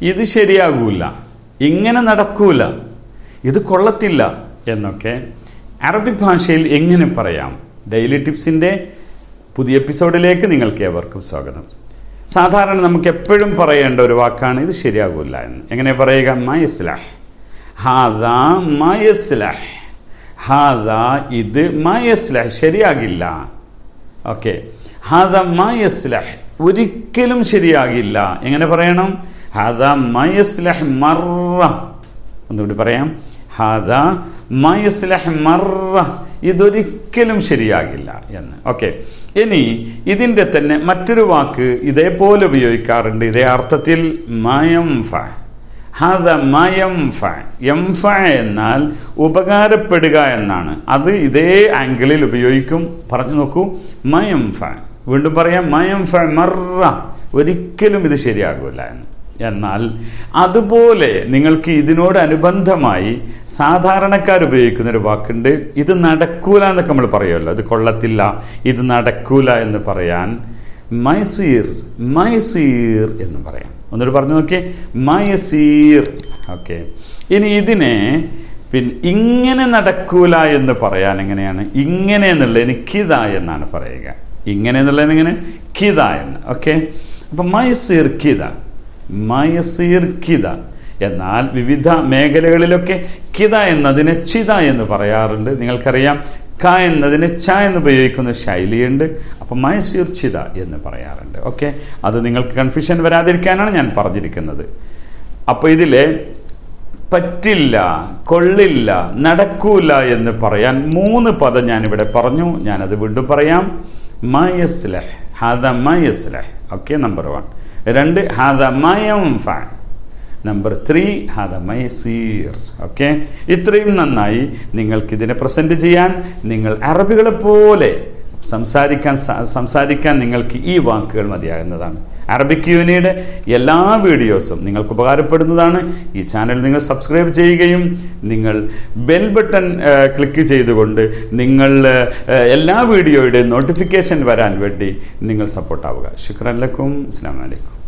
ഇത് ശരിയാകൂല ഇങ്ങനെ നടക്കൂല ഇത് കൊള്ളത്തില്ല എന്നൊക്കെ അറബിക് ഭാഷയിൽ എങ്ങനെ പറയാം ഡെയിലി ടിപ്സിൻ്റെ പുതിയ എപ്പിസോഡിലേക്ക് നിങ്ങൾക്ക് ഏവർക്കും സ്വാഗതം സാധാരണ നമുക്ക് എപ്പോഴും പറയേണ്ട ഒരു വാക്കാണ് ഇത് ശരിയാകൂല എന്ന് എങ്ങനെ പറയുക മയസ്ലാഹ് ഹാദ മയസ്ലാഹ് ഹാദ ഇത് മയസ്ലാഹ് ശരിയാകില്ല ഓക്കെ ഹാദ മയസ്ലഹ് ഒരിക്കലും ശരിയാകില്ല എങ്ങനെ പറയണം ഹാദ മയസ്ലഹ് മറ ഒന്നുകൂടി പറയാം ഹാദ മയസ്ലഹ് മറ ഇതൊരിക്കലും ശരിയാകില്ല എന്ന് ഓക്കെ ഇനി ഇതിൻ്റെ തന്നെ മറ്റൊരു വാക്ക് ഇതേപോലെ ഉപയോഗിക്കാറുണ്ട് ഇതേ അർത്ഥത്തിൽ മയംഫ ഹദ മയംഫ എംഫ എന്നാൽ ഉപകാരപ്പെടുക എന്നാണ് അത് ഇതേ ആംഗിളിൽ ഉപയോഗിക്കും പറഞ്ഞു നോക്കൂ മയംഫ വീണ്ടും പറയാം മയംഫ മറ ഒരിക്കലും ഇത് ശരിയാകില്ല എന്ന് എന്നാൽ അതുപോലെ നിങ്ങൾക്ക് ഇതിനോട് അനുബന്ധമായി സാധാരണക്കാർ ഉപയോഗിക്കുന്ന ഒരു വാക്കുണ്ട് ഇത് നടക്കൂല എന്നൊക്കെ നമ്മൾ പറയുമല്ലോ ഇത് കൊള്ളത്തില്ല ഇത് നടക്കൂല എന്ന് പറയാൻ മൈസീർ മൈസീർ എന്ന് പറയാം ഒന്നുകൂടി പറഞ്ഞു നോക്കിയേ മയസീർ ഓക്കെ ഇനി ഇതിനെ പിന്നെ ഇങ്ങനെ നടക്കൂല എന്ന് പറയാൻ എങ്ങനെയാണ് ഇങ്ങനെ എന്നുള്ളതിന് കിത എന്നാണ് പറയുക ഇങ്ങനെ എന്നുള്ളതിന് എങ്ങനെ കിത എന്ന് ഓക്കെ അപ്പം മയസീർ കിത മയസീർ കിത എന്നാൽ വിവിധ മേഖലകളിലൊക്കെ കിത എന്നതിന് ചിത എന്ന് പറയാറുണ്ട് നിങ്ങൾക്കറിയാം ക എന്നതിന് ച എന്ന് ഉപയോഗിക്കുന്ന ശൈലിയുണ്ട് അപ്പം മയസീർ ചിത എന്ന് പറയാറുണ്ട് ഓക്കെ അത് നിങ്ങൾക്ക് കൺഫ്യൂഷൻ വരാതിരിക്കാനാണ് ഞാൻ പറഞ്ഞിരിക്കുന്നത് അപ്പോൾ ഇതിലെ പറ്റില്ല കൊള്ളില്ല നടക്കൂല എന്ന് പറയാൻ മൂന്ന് പദം ഞാനിവിടെ പറഞ്ഞു ഞാനത് വീണ്ടും പറയാം മയസ്ലഹ് ഹാദ മയസ്ലഹ് ഓക്കെ നമ്പർ വൺ രണ്ട് ഹാദ മയം ഫാൻ നമ്പർ ത്രീ ഹാദ മൈസീർ ഓക്കെ ഇത്രയും നന്നായി നിങ്ങൾക്കിതിനെ പ്രസൻറ്റ് ചെയ്യാൻ നിങ്ങൾ അറബികളെ പോലെ സംസാരിക്കാൻ സംസാരിക്കാൻ നിങ്ങൾക്ക് ഈ വാക്കുകൾ മതിയാകുന്നതാണ് അറബിക് യൂനിയുടെ എല്ലാ വീഡിയോസും നിങ്ങൾക്ക് ഉപകാരപ്പെടുന്നതാണ് ഈ ചാനൽ നിങ്ങൾ സബ്സ്ക്രൈബ് ചെയ്യുകയും നിങ്ങൾ ബെൽ ബട്ടൺ ക്ലിക്ക് ചെയ്തുകൊണ്ട് നിങ്ങൾ എല്ലാ വീഡിയോയുടെയും നോട്ടിഫിക്കേഷൻ വരാൻ വേണ്ടി നിങ്ങൾ സപ്പോർട്ടാവുക ശുക്രൻ ലക്കും അസ്സാം വലൈക്കും